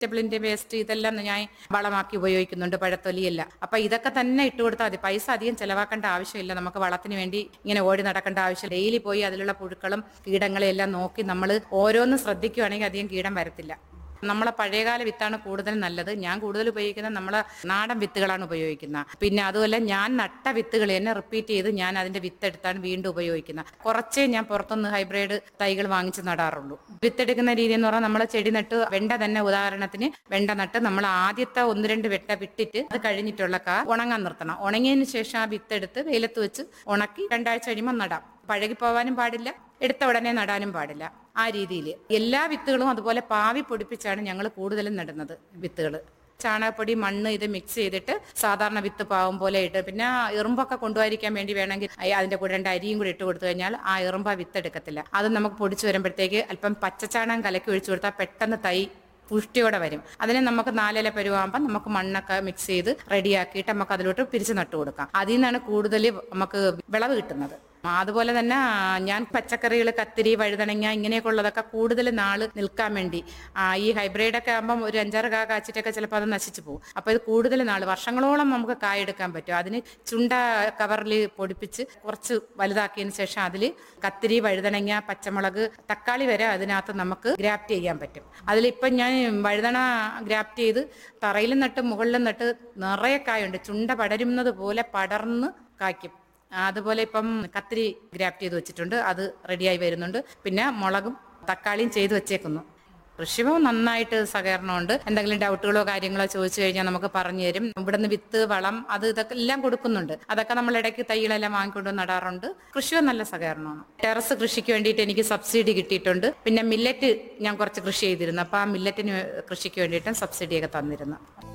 വെജിറ്റബിളിന്റെ waste ഇതെല്ലാം ഞാൻ വളമാക്കി ഉപയോഗിക്കുന്നുണ്ട് പഴത്തൊലിയല്ല അപ്പൊ ഇതൊക്കെ തന്നെ ഇട്ട് കൊടുത്താൽ മതി പൈസ അധികം ചെലവാക്കേണ്ട ആവശ്യമില്ല നമുക്ക് വളത്തിന് വേണ്ടി ഇങ്ങനെ ഓടി നടക്കേണ്ട ആവശ്യം ഡെയിലി പോയി അതിലുള്ള പുഴുക്കളും കീടങ്ങളെയും എല്ലാം നോക്കി നമ്മൾ ഓരോന്ന് ശ്രദ്ധിക്കുകയാണെങ്കിൽ അധികം കീടം വരത്തില്ല നമ്മളെ പഴയകാല വിത്താണ് കൂടുതൽ നല്ലത് ഞാൻ കൂടുതൽ ഉപയോഗിക്കുന്നത് നമ്മളെ നാടൻ വിത്തുകളാണ് ഉപയോഗിക്കുന്നത് പിന്നെ അതുപോലെ ഞാൻ നട്ട വിത്തുകൾ തന്നെ റിപ്പീറ്റ് ചെയ്ത് ഞാൻ അതിന്റെ വിത്തെടുത്താണ് വീണ്ടും ഉപയോഗിക്കുന്നത് കുറച്ചേ ഞാൻ പുറത്തുനിന്ന് ഹൈബ്രിഡ് തൈകൾ വാങ്ങിച്ച് നടാറുള്ളൂ വിത്തെടുക്കുന്ന രീതി എന്ന് പറഞ്ഞാൽ നമ്മൾ ചെടി നട്ട് വെണ്ട തന്നെ ഉദാഹരണത്തിന് വെണ്ട നട്ട് നമ്മൾ ആദ്യത്തെ ഒന്ന് രണ്ട് വെട്ട വിട്ടിട്ട് അത് കഴിഞ്ഞിട്ടുള്ള കാ ഉണങ്ങാൻ നിർത്തണം ഉണങ്ങിയതിന് ശേഷം ആ വിത്തെടുത്ത് വെയിലത്ത് വെച്ച് ഉണക്കി രണ്ടാഴ്ച കഴിയുമ്പോൾ നടാം പഴകി പോവാനും പാടില്ല എടുത്ത ഉടനെ നടാനും പാടില്ല ആ രീതിയിൽ എല്ലാ വിത്തുകളും അതുപോലെ പാവി പൊടിപ്പിച്ചാണ് ഞങ്ങൾ കൂടുതലും നടുന്നത് വിത്തുകൾ ചാണകപ്പൊടി മണ്ണ് ഇത് മിക്സ് ചെയ്തിട്ട് സാധാരണ വിത്ത് പാവം പോലെ ഇട്ട് പിന്നെ എറുമ്പൊക്കെ കൊണ്ടുപോയിരിക്കാൻ വേണ്ടി വേണമെങ്കിൽ അയ് അതിന്റെ കൂടെ രണ്ട് അരിയും കൂടി ഇട്ട് കൊടുത്തു കഴിഞ്ഞാൽ ആ എറുമ്പ വിത്ത് എടുക്കത്തില്ല അത് നമുക്ക് പൊടിച്ചു വരുമ്പോഴത്തേക്ക് അല്പം പച്ചച്ചാണകം കലക്കി ഒഴിച്ചു കൊടുത്താൽ പെട്ടെന്ന് തൈ പുഷ്ടിയോടെ വരും അതിനെ നമുക്ക് നാലില പരുവാകുമ്പോൾ നമുക്ക് മണ്ണൊക്കെ മിക്സ് ചെയ്ത് റെഡിയാക്കിയിട്ട് നമുക്ക് അതിലോട്ട് പിരിച്ചു നട്ടു കൊടുക്കാം അതിൽ നിന്നാണ് കൂടുതൽ നമുക്ക് വിളവ് കിട്ടുന്നത് അതുപോലെ തന്നെ ഞാൻ പച്ചക്കറികൾ കത്തിരി വഴുതണങ്ങ ഇങ്ങനെയൊക്കെ ഉള്ളതൊക്കെ കൂടുതൽ നാള് നിൽക്കാൻ വേണ്ടി ആ, ഈ ഹൈബ്രിഡ് ഒക്കെ ആകുമ്പം ഒരു അഞ്ചാറ് കാ കാച്ചിട്ടൊക്കെ ചിലപ്പോൾ അത് നശിച്ചു പോകും അപ്പോൾ ഇത് കൂടുതൽ നാൾ വർഷങ്ങളോളം നമുക്ക് കായെടുക്കാൻ പറ്റും അതിന് ചുണ്ട കവറിൽ പൊടിപ്പിച്ച് കുറച്ച് വലുതാക്കിയതിന് ശേഷം അതിൽ കത്തിരി വഴുതണങ്ങ പച്ചമുളക് തക്കാളി വരെ അതിനകത്ത് നമുക്ക് ഗ്രാഫ്റ്റ് ചെയ്യാൻ പറ്റും അതിലിപ്പം ഞാൻ വഴുതണ ഗ്രാഫ്റ്റ് ചെയ്ത് തറയിലും നട്ട് മുകളിലും നട്ട് നിറയെ കായുണ്ട് ചുണ്ട പടരുന്നത് പോലെ പടർന്ന് കായ്ക്കും അതുപോലെ ഇപ്പം കത്തിരി ഗ്രാഫ്റ്റ് ചെയ്ത് വെച്ചിട്ടുണ്ട് അത് റെഡിയായി വരുന്നുണ്ട് പിന്നെ മുളകും തക്കാളിയും ചെയ്ത് വെച്ചേക്കുന്നു കൃഷിഭവൻ നന്നായിട്ട് സഹകരണമുണ്ട് എന്തെങ്കിലും ഡൗട്ടുകളോ കാര്യങ്ങളോ ചോദിച്ചു കഴിഞ്ഞാൽ നമുക്ക് പറഞ്ഞു തരും ഇവിടുന്ന് വിത്ത് വളം അത് ഇതൊക്കെ എല്ലാം കൊടുക്കുന്നുണ്ട് അതൊക്കെ നമ്മൾ ഇടയ്ക്ക് തൈകളെല്ലാം വാങ്ങിക്കൊണ്ട് നടാറുണ്ട് കൃഷിഭവൻ നല്ല സഹകരണമാണ് ടെറസ് കൃഷിക്ക് വേണ്ടിയിട്ട് എനിക്ക് സബ്സിഡി കിട്ടിയിട്ടുണ്ട് പിന്നെ മില്ലറ്റ് ഞാൻ കുറച്ച് കൃഷി ചെയ്തിരുന്നു അപ്പോൾ ആ മില്ലറ്റിന് കൃഷിക്ക് വേണ്ടിയിട്ടും സബ്സിഡിയൊക്കെ തന്നിരുന്നു